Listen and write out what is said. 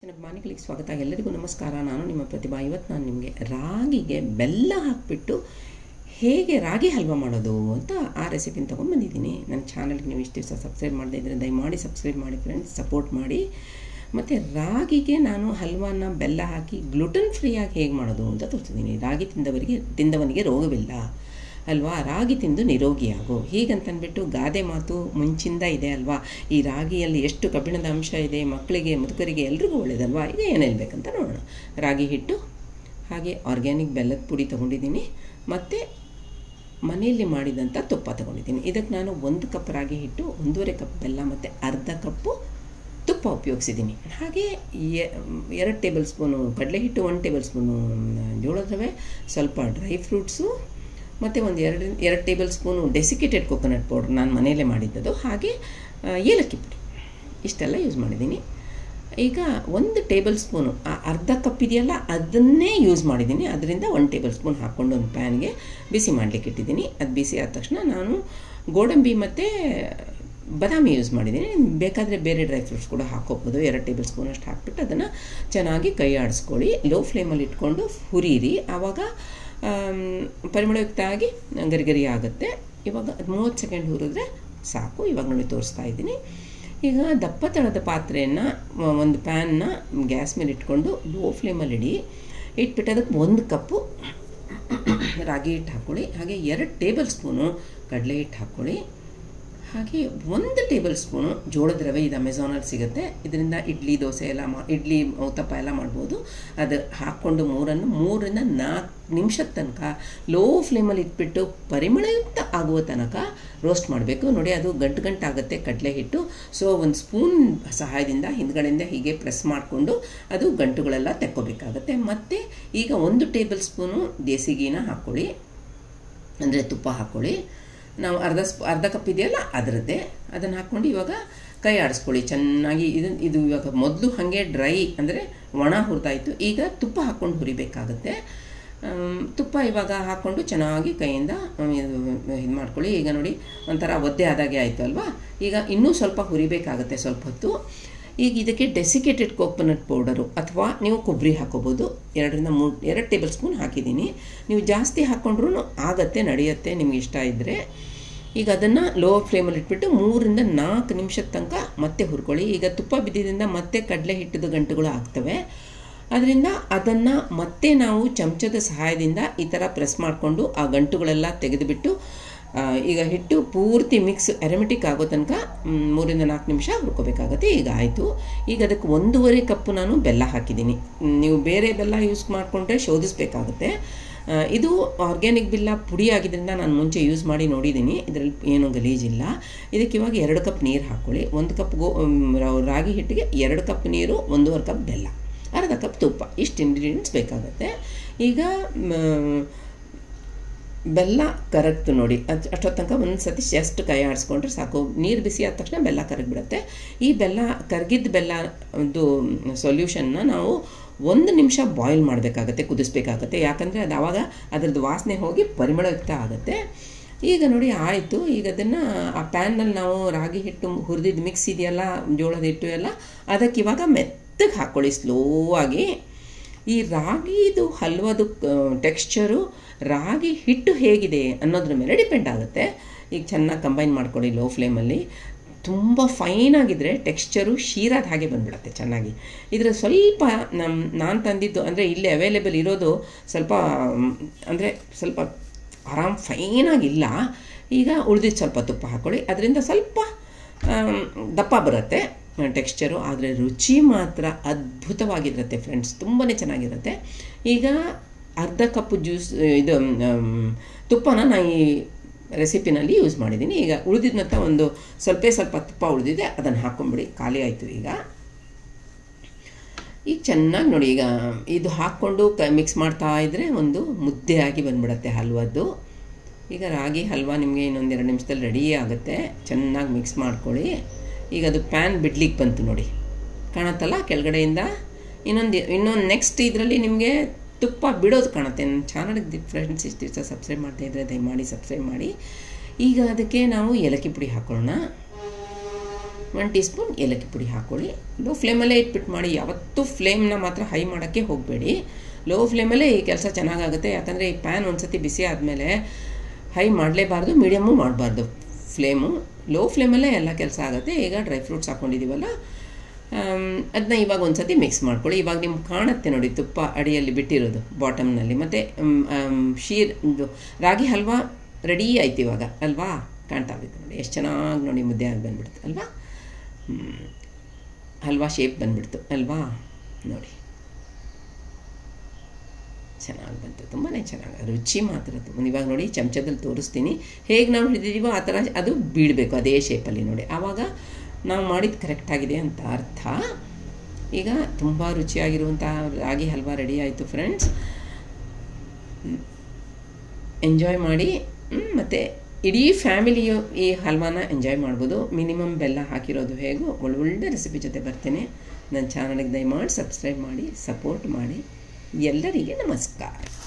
ಅಭಿಮಾನಿಗಳಿಗೆ ಸ್ವಾಗತ ಎಲ್ಲರಿಗೂ ನಮಸ್ಕಾರ ನಾನು ನಿಮ್ಮ ಪ್ರತಿಭಾ ಇವತ್ತು ನಾನು ನಿಮಗೆ ರಾಗಿಗೆ ಬೆಲ್ಲ ಹಾಕಿಬಿಟ್ಟು ಹೇಗೆ ರಾಗಿ ಹಲ್ವಾ ಮಾಡೋದು ಅಂತ ಆ ರೆಸಿಪಿನ ತೊಗೊಂಡ್ಬಂದಿದ್ದೀನಿ ನನ್ನ ಚಾನಲ್ಗೆ ನೀವು ಇಷ್ಟು ದಿವಸ ಸಬ್ಸ್ಕ್ರೈಬ್ ಮಾಡದೇ ಇದ್ದರೆ ದಯಮಾಡಿ ಸಬ್ಸ್ಕ್ರೈಬ್ ಮಾಡಿ ಫ್ರೆಂಡ್ಸ್ ಸಪೋರ್ಟ್ ಮಾಡಿ ಮತ್ತು ರಾಗಿಗೆ ನಾನು ಹಲ್ವಾನ ಬೆಲ್ಲ ಹಾಕಿ ಗ್ಲುಟನ್ ಫ್ರೀಯಾಗಿ ಹೇಗೆ ಮಾಡೋದು ಅಂತ ತೋರಿಸಿದ್ದೀನಿ ರಾಗಿ ತಿಂದವರಿಗೆ ತಿಂದವನಿಗೆ ರೋಗವಿಲ್ಲ ಅಲ್ವಾ ರಾಗಿ ತಿಂದು ನಿರೋಗಿಯಾಗು ಹೀಗಂತಂದ್ಬಿಟ್ಟು ಗಾದೆ ಮಾತು ಮುಂಚಿಂದ ಇದೆ ಅಲ್ವಾ ಈ ರಾಗಿಯಲ್ಲಿ ಎಷ್ಟು ಕಬ್ಬಿಣದ ಅಂಶ ಇದೆ ಮಕ್ಕಳಿಗೆ ಮುದುಕರಿಗೆ ಎಲ್ರಿಗೂ ಒಳ್ಳೇದಲ್ವಾ ಈಗ ಏನು ಹೇಳ್ಬೇಕಂತ ನೋಡೋಣ ರಾಗಿ ಹಿಟ್ಟು ಹಾಗೆ ಆರ್ಗ್ಯಾನಿಕ್ ಬೆಲ್ಲದ ಪುಡಿ ತೊಗೊಂಡಿದ್ದೀನಿ ಮತ್ತು ಮನೆಯಲ್ಲಿ ಮಾಡಿದಂಥ ತುಪ್ಪ ತೊಗೊಂಡಿದ್ದೀನಿ ಇದಕ್ಕೆ ನಾನು ಒಂದು ಕಪ್ ರಾಗಿ ಹಿಟ್ಟು ಒಂದೂವರೆ ಕಪ್ ಬೆಲ್ಲ ಮತ್ತು ಅರ್ಧ ಕಪ್ಪು ತುಪ್ಪ ಉಪಯೋಗಿಸಿದ್ದೀನಿ ಹಾಗೆ ಎರಡು ಟೇಬಲ್ ಸ್ಪೂನು ಕಡಲೆ ಹಿಟ್ಟು ಒಂದು ಟೇಬಲ್ ಸ್ಪೂನು ಜೋಳದ ರವೆ ಸ್ವಲ್ಪ ಡ್ರೈ ಫ್ರೂಟ್ಸು ಮತ್ತು ಒಂದು ಎರಡು ಎರಡು tablespoon desiccated coconut powder ನಾನು ಮನೆಯಲ್ಲೇ ಮಾಡಿದ್ದದು ಹಾಗೆ ಏಲಕ್ಕಿ ಪುಡಿ ಇಷ್ಟೆಲ್ಲ ಯೂಸ್ ಮಾಡಿದ್ದೀನಿ ಈಗ ಒಂದು ಟೇಬಲ್ ಸ್ಪೂನು ಆ ಅರ್ಧ ಕಪ್ ಇದೆಯಲ್ಲ ಅದನ್ನೇ ಯೂಸ್ ಮಾಡಿದ್ದೀನಿ ಅದರಿಂದ ಒಂದು ಟೇಬಲ್ ಸ್ಪೂನ್ ಹಾಕ್ಕೊಂಡು ಒಂದು ಪ್ಯಾನ್ಗೆ ಬಿಸಿ ಮಾಡಲಿಕ್ಕೆ ಇಟ್ಟಿದ್ದೀನಿ ಅದು ಬಿಸಿ ಆದ ತಕ್ಷಣ ನಾನು ಗೋಡಂಬಿ ಮತ್ತು ಬಾದಾಮಿ ಯೂಸ್ ಮಾಡಿದ್ದೀನಿ ಬೇಕಾದರೆ ಬೇರೆ ಡ್ರೈ ಫ್ರೂಟ್ಸ್ ಕೂಡ ಹಾಕೋಬೋದು ಎರಡು ಟೇಬಲ್ ಸ್ಪೂನ್ ಅಷ್ಟು ಹಾಕ್ಬಿಟ್ಟು ಅದನ್ನು ಚೆನ್ನಾಗಿ ಕೈ ಆಡಿಸ್ಕೊಳ್ಳಿ ಲೋ ಫ್ಲೇಮಲ್ಲಿ ಇಟ್ಕೊಂಡು ಹುರಿಯಿರಿ ಆವಾಗ ಪರಿಮಳಯುಕ್ತ ಆಗಿ ಗರಿ ಗರಿ ಆಗುತ್ತೆ ಇವಾಗ ಮೂವತ್ತು ಸೆಕೆಂಡ್ ಹುರಿದ್ರೆ ಸಾಕು ಇವಾಗ ನೋಡಿ ತೋರಿಸ್ತಾ ಇದ್ದೀನಿ ಈಗ ದಪ್ಪ ತಳದ ಪಾತ್ರೆಯನ್ನು ಒಂದು ಪ್ಯಾನ್ನ ಗ್ಯಾಸ್ ಮೇಲೆ ಇಟ್ಕೊಂಡು ಲೋ ಫ್ಲೇಮಲ್ಲಿ ಇಡಿ ಇಟ್ಬಿಟ್ಟು ಅದಕ್ಕೆ ಒಂದು ಕಪ್ಪು ರಾಗಿ ಹಿಟ್ಟು ಹಾಕ್ಕೊಳ್ಳಿ ಹಾಗೆ ಎರಡು ಟೇಬಲ್ ಸ್ಪೂನು ಕಡಲೆ ಹಿಟ್ಟು ಹಾಕ್ಕೊಳ್ಳಿ ಹಾಗೆ ಒಂದು ಟೇಬಲ್ ಸ್ಪೂನು ಜೋಳದ ರವೆ ಇದು ಅಮೆಝಾನಲ್ಲಿ ಸಿಗುತ್ತೆ ಇದರಿಂದ ಇಡ್ಲಿ ದೋಸೆ ಎಲ್ಲ ಮಾ ಇಡ್ಲಿ ಔತಪ್ಪ ಎಲ್ಲ ಮಾಡ್ಬೋದು ಅದು ಹಾಕ್ಕೊಂಡು ಮೂರನ್ನು ಮೂರರಿಂದ ನಾಲ್ಕು ನಿಮಿಷದ ತನಕ ಲೋ ಫ್ಲೇಮಲ್ಲಿ ಇಟ್ಬಿಟ್ಟು ಪರಿಮಳಯುಕ್ತ ಆಗುವ ತನಕ ರೋಸ್ಟ್ ಮಾಡಬೇಕು ನೋಡಿ ಅದು ಗಂಟು ಗಂಟಾಗುತ್ತೆ ಕಡಲೆ ಹಿಟ್ಟು ಸೊ ಒಂದು ಸ್ಪೂನ್ ಸಹಾಯದಿಂದ ಹಿಂದ್ಗಡೆಯಿಂದ ಹೀಗೆ ಪ್ರೆಸ್ ಮಾಡಿಕೊಂಡು ಅದು ಗಂಟುಗಳೆಲ್ಲ ತೆಕ್ಕೋಬೇಕಾಗತ್ತೆ ಮತ್ತು ಈಗ ಒಂದು ಟೇಬಲ್ ಸ್ಪೂನು ದೇಸಿ ಗೀನ ಹಾಕ್ಕೊಳ್ಳಿ ಅಂದರೆ ತುಪ್ಪ ಹಾಕ್ಕೊಳ್ಳಿ ನಾವು ಅರ್ಧ ಸ್ಪ್ ಅರ್ಧ ಕಪ್ ಇದೆಯಲ್ಲ ಅದರದ್ದೇ ಅದನ್ನು ಹಾಕ್ಕೊಂಡು ಇವಾಗ ಕೈ ಆಡಿಸ್ಕೊಳ್ಳಿ ಚೆನ್ನಾಗಿ ಇದು ಇದು ಇವಾಗ ಮೊದಲು ಹಾಗೆ ಡ್ರೈ ಅಂದರೆ ಒಣ ಹುರಿದಾಯಿತು ಈಗ ತುಪ್ಪ ಹಾಕ್ಕೊಂಡು ಹುರಿಬೇಕಾಗುತ್ತೆ ತುಪ್ಪ ಇವಾಗ ಹಾಕ್ಕೊಂಡು ಚೆನ್ನಾಗಿ ಕೈಯಿಂದ ಇದು ಮಾಡ್ಕೊಳ್ಳಿ ಈಗ ನೋಡಿ ಒಂಥರ ಒದ್ದೆ ಆದಾಗೆ ಆಯಿತು ಅಲ್ವಾ ಈಗ ಇನ್ನೂ ಸ್ವಲ್ಪ ಹುರಿಬೇಕಾಗುತ್ತೆ ಸ್ವಲ್ಪ ಹೊತ್ತು ಈಗ ಇದಕ್ಕೆ ಡೆಸಿಕೇಟೆಡ್ ಕೋಕೋನಟ್ ಪೌಡರು ಅಥವಾ ನೀವು ಕೊಬ್ಬರಿ ಹಾಕೋಬೋದು ಎರಡರಿಂದ ಮೂರು ಎರಡು ಟೇಬಲ್ ಸ್ಪೂನ್ ಹಾಕಿದ್ದೀನಿ ನೀವು ಜಾಸ್ತಿ ಹಾಕ್ಕೊಂಡ್ರೂ ಆಗತ್ತೆ ನಡೆಯುತ್ತೆ ನಿಮ್ಗೆ ಇಷ್ಟ ಇದ್ದರೆ ಈಗ ಅದನ್ನು ಲೋ ಫ್ಲೇಮಲ್ಲಿ ಇಟ್ಬಿಟ್ಟು ಮೂರಿಂದ ನಾಲ್ಕು ನಿಮಿಷದ ತನಕ ಮತ್ತೆ ಹುರ್ಕೊಳ್ಳಿ ಈಗ ತುಪ್ಪ ಬಿದ್ದಿದ್ದರಿಂದ ಮತ್ತೆ ಕಡಲೆ ಹಿಟ್ಟಿದ ಗಂಟುಗಳು ಆಗ್ತವೆ ಅದರಿಂದ ಅದನ್ನು ಮತ್ತೆ ನಾವು ಚಮಚದ ಸಹಾಯದಿಂದ ಈ ಥರ ಪ್ರೆಸ್ ಮಾಡಿಕೊಂಡು ಆ ಗಂಟುಗಳೆಲ್ಲ ತೆಗೆದುಬಿಟ್ಟು ಈಗ ಹಿಟ್ಟು ಪೂರ್ತಿ ಮಿಕ್ಸ್ ಎರೆಮೆಟಿಕ್ ಆಗೋ ತನಕ ಮೂರಿಂದ ನಾಲ್ಕು ನಿಮಿಷ ಹುರ್ಕೋಬೇಕಾಗತ್ತೆ ಈಗ ಆಯಿತು ಈಗ ಅದಕ್ಕೆ ಒಂದೂವರೆ ಕಪ್ಪು ನಾನು ಬೆಲ್ಲ ಹಾಕಿದ್ದೀನಿ ನೀವು ಬೇರೆ ಬೆಲ್ಲ ಯೂಸ್ ಮಾಡಿಕೊಂಡ್ರೆ ಶೋಧಿಸ್ಬೇಕಾಗುತ್ತೆ ಇದು ಆರ್ಗ್ಯಾನಿಕ್ ಬೆಲ್ಲ ಪುಡಿ ಆಗಿದ್ದರಿಂದ ನಾನು ಮುಂಚೆ ಯೂಸ್ ಮಾಡಿ ನೋಡಿದ್ದೀನಿ ಇದರಲ್ಲಿ ಏನೂ ಗಲೀಜಿಲ್ಲ ಇದಕ್ಕೆ ಇವಾಗ ಎರಡು ಕಪ್ ನೀರು ಹಾಕ್ಕೊಳ್ಳಿ ಒಂದು ಕಪ್ ಗೋ ರಾಗಿ ಹಿಟ್ಟಿಗೆ ಎರಡು ಕಪ್ ನೀರು ಒಂದೂವರೆ ಕಪ್ ಬೆಲ್ಲ ಅರ್ಧ ಕಪ್ ತುಪ್ಪ ಇಷ್ಟು ಇಂಗ್ರೀಡಿಯೆಂಟ್ಸ್ ಬೇಕಾಗುತ್ತೆ ಈಗ ಬೆಲ್ಲ ಕರಗ್ತು ನೋಡಿ ಅದು ಅಷ್ಟೊತ್ತು ತನಕ ಒಂದು ಸತಿ ಜಸ್ಟ್ ಕೈ ಆಡಿಸ್ಕೊಂಡ್ರೆ ಸಾಕು ನೀರು ಬಿಸಿ ಆದ ತಕ್ಷಣ ಬೆಲ್ಲ ಕರಗಿಬಿಡುತ್ತೆ ಈ ಬೆಲ್ಲ ಕರಗಿದ್ದ ಬೆಲ್ಲ ಒಂದು ಸೊಲ್ಯೂಷನ್ನ ನಾವು ಒಂದು ನಿಮಿಷ ಬಾಯ್ಲ್ ಮಾಡಬೇಕಾಗತ್ತೆ ಕುದಿಸ್ಬೇಕಾಗತ್ತೆ ಯಾಕಂದರೆ ಅದು ಆವಾಗ ಅದರದ್ದು ವಾಸನೆ ಹೋಗಿ ಪರಿಮಳಯುಕ್ತ ಆಗುತ್ತೆ ಈಗ ನೋಡಿ ಆಯಿತು ಈಗ ಅದನ್ನು ಆ ಪ್ಯಾನ್ನಲ್ಲಿ ನಾವು ರಾಗಿ ಹಿಟ್ಟು ಹುರಿದಿದ್ದು ಮಿಕ್ಸ್ ಇದೆಯಲ್ಲ ಜೋಳದ ಹಿಟ್ಟು ಎಲ್ಲ ಅದಕ್ಕೆ ಇವಾಗ ಮೆತ್ತಗೆ ಹಾಕ್ಕೊಳ್ಳಿ ಸ್ಲೋ ಆಗಿ ಈ ರಾಗಿದು ಹಲ್ವದು ಟೆಕ್ಸ್ಚರು ರಾಗಿ ಹಿಟ್ಟು ಹೇಗಿದೆ ಅನ್ನೋದ್ರ ಮೇಲೆ ಡಿಪೆಂಡ್ ಆಗುತ್ತೆ ಈಗ ಚೆನ್ನಾಗಿ ಕಂಬೈನ್ ಮಾಡ್ಕೊಳ್ಳಿ ಲೋ ಫ್ಲೇಮಲ್ಲಿ ತುಂಬ ಫೈನಾಗಿದ್ದರೆ ಟೆಕ್ಸ್ಚರು ಶೀರಾದ ಹಾಗೆ ಬಂದ್ಬಿಡುತ್ತೆ ಚೆನ್ನಾಗಿ ಇದರ ಸ್ವಲ್ಪ ನಮ್ಮ ನಾನು ತಂದಿದ್ದು ಅಂದರೆ ಇಲ್ಲಿ ಅವೈಲೇಬಲ್ ಇರೋದು ಸ್ವಲ್ಪ ಅಂದರೆ ಸ್ವಲ್ಪ ಆರಾಮ್ ಫೈನಾಗಿಲ್ಲ ಈಗ ಉಳಿದಿದ್ದು ಸ್ವಲ್ಪ ತುಪ್ಪ ಹಾಕ್ಕೊಳ್ಳಿ ಅದರಿಂದ ಸ್ವಲ್ಪ ದಪ್ಪ ಬರುತ್ತೆ ಟೆಕ್ಸ್ಚರು ಆದರೆ ರುಚಿ ಮಾತ್ರ ಅದ್ಭುತವಾಗಿರುತ್ತೆ ಫ್ರೆಂಡ್ಸ್ ತುಂಬಾ ಚೆನ್ನಾಗಿರುತ್ತೆ ಈಗ ಅರ್ಧ ಕಪ್ಪು ಜ್ಯೂಸ್ ಇದು ತುಪ್ಪನ ನಾನು ಈ ರೆಸಿಪಿನಲ್ಲಿ ಯೂಸ್ ಮಾಡಿದ್ದೀನಿ ಈಗ ಉಳಿದಿದ್ದಂಥ ಒಂದು ಸ್ವಲ್ಪ ಸ್ವಲ್ಪ ತುಪ್ಪ ಉಳಿದಿದೆ ಅದನ್ನು ಹಾಕ್ಕೊಂಬಿಡಿ ಖಾಲಿ ಆಯಿತು ಈಗ ಈಗ ಚೆನ್ನಾಗಿ ನೋಡಿ ಈಗ ಇದು ಹಾಕ್ಕೊಂಡು ಕ ಮಿಕ್ಸ್ ಮಾಡ್ತಾ ಇದ್ದರೆ ಒಂದು ಮುದ್ದೆ ಆಗಿ ಬಂದ್ಬಿಡುತ್ತೆ ಹಲ್ವದ್ದು ಈಗ ರಾಗಿ ಹಲ್ವ ನಿಮಗೆ ಇನ್ನೊಂದು ಎರಡು ನಿಮಿಷದಲ್ಲಿ ರೆಡಿ ಆಗುತ್ತೆ ಚೆನ್ನಾಗಿ ಮಿಕ್ಸ್ ಮಾಡ್ಕೊಳ್ಳಿ ಈಗ ಅದು ಪ್ಯಾನ್ ಬಿಡ್ಲಿಕ್ಕೆ ಬಂತು ನೋಡಿ ಕಾಣತ್ತಲ್ಲ ಕೆಳಗಡೆಯಿಂದ ಇನ್ನೊಂದು ಇನ್ನೊಂದು ನೆಕ್ಸ್ಟ್ ಇದರಲ್ಲಿ ನಿಮಗೆ ತುಪ್ಪ ಬಿಡೋದು ಕಾಣುತ್ತೆ ನನ್ನ ಚಾನಲ್ಗೆ ಫ್ರೆಂಡ್ಸ್ ಇಷ್ಟು ದಿವಸ ಸಬ್ಸ್ಕ್ರೈಬ್ ಮಾಡ್ತಾ ಇದ್ದರೆ ದಯಮಾಡಿ ಸಬ್ಸ್ಕ್ರೈಬ್ ಮಾಡಿ ಈಗ ಅದಕ್ಕೆ ನಾವು ಏಲಕ್ಕಿ ಪುಡಿ ಹಾಕೊಳ್ಳೋಣ ಒನ್ ಟೀ ಸ್ಪೂನ್ ಏಲಕ್ಕಿ ಪುಡಿ ಹಾಕ್ಕೊಳ್ಳಿ ಲೋ ಫ್ಲೇಮಲ್ಲೇ ಇಟ್ಬಿಟ್ಟು ಮಾಡಿ ಯಾವತ್ತೂ ಫ್ಲೇಮ್ನ ಮಾತ್ರ ಹೈ ಮಾಡೋಕ್ಕೆ ಹೋಗಬೇಡಿ ಲೋ ಫ್ಲೇಮಲ್ಲೇ ಈ ಕೆಲಸ ಚೆನ್ನಾಗಾಗುತ್ತೆ ಯಾಕಂದರೆ ಈ ಪ್ಯಾನ್ ಒಂದು ಸತಿ ಬಿಸಿ ಆದಮೇಲೆ ಹೈ ಮಾಡಲೇಬಾರ್ದು ಮೀಡಿಯಮ್ಮು ಮಾಡಬಾರ್ದು ಫ್ಲೇಮು ಲೋ ಫ್ಲೇಮಲ್ಲೇ ಎಲ್ಲ ಕೆಲಸ ಆಗುತ್ತೆ ಈಗ ಡ್ರೈ ಫ್ರೂಟ್ಸ್ ಹಾಕ್ಕೊಂಡಿದ್ದೀವಲ್ಲ ಅದನ್ನ ಇವಾಗ ಒಂದು ಸತಿ ಮಿಕ್ಸ್ ಮಾಡ್ಕೊಳ್ಳಿ ಇವಾಗ ನಿಮ್ಗೆ ಕಾಣುತ್ತೆ ನೋಡಿ ತುಪ್ಪ ಅಡಿಯಲ್ಲಿ ಬಿಟ್ಟಿರೋದು ಬಾಟಮ್ನಲ್ಲಿ ಮತ್ತು ಶೀರ್ ಇದು ರಾಗಿ ಹಲ್ವಾ ರೆಡಿ ಆಯ್ತು ಇವಾಗ ಅಲ್ವಾ ಕಾಣ್ತಾ ಬೇಕು ನೋಡಿ ಎಷ್ಟು ಚೆನ್ನಾಗಿ ನೋಡಿ ಮುದ್ದೆ ಆಗಿ ಬಂದ್ಬಿಡ್ತು ಅಲ್ವಾ ಹಲ್ವಾ ಶೇಪ್ ಬಂದ್ಬಿಡ್ತು ಅಲ್ವಾ ನೋಡಿ ಚೆನ್ನಾಗಿ ಬಂತು ತುಂಬಾ ಚೆನ್ನಾಗಿ ರುಚಿ ಮಾತ್ರ ತುಂಬ ಇವಾಗ ನೋಡಿ ಚಮಚದಲ್ಲಿ ತೋರಿಸ್ತೀನಿ ಹೇಗೆ ನಾವು ಹಿಡಿದಿದ್ದೀವೋ ಆ ಥರ ಅದು ಬೀಳಬೇಕು ಅದೇ ಶೇಪಲ್ಲಿ ನೋಡಿ ಆವಾಗ ನಾವು ಮಾಡಿದ್ದು ಕರೆಕ್ಟಾಗಿದೆ ಅಂತ ಅರ್ಥ ಈಗ ತುಂಬ ರುಚಿಯಾಗಿರುವಂಥ ರಾಗಿ ಹಲ್ವಾ ರೆಡಿ ಆಯಿತು ಫ್ರೆಂಡ್ಸ್ ಎಂಜಾಯ್ ಮಾಡಿ ಮತ್ತು ಇಡೀ ಫ್ಯಾಮಿಲಿಯು ಈ ಹಲ್ವಾನ ಎಂಜಾಯ್ ಮಾಡ್ಬೋದು ಮಿನಿಮಮ್ ಬೆಲ್ಲ ಹಾಕಿರೋದು ಹೇಗೋ ಒಳ್ಳೊಳ್ಳೆ ರೆಸಿಪಿ ಜೊತೆ ಬರ್ತೇನೆ ನನ್ನ ಚಾನಲ್ಗೆ ದಯಮಾಡಿ ಸಬ್ಸ್ಕ್ರೈಬ್ ಮಾಡಿ ಸಪೋರ್ಟ್ ಮಾಡಿ ಎಲ್ಲರಿಗೆ ನಮಸ್ಕಾರ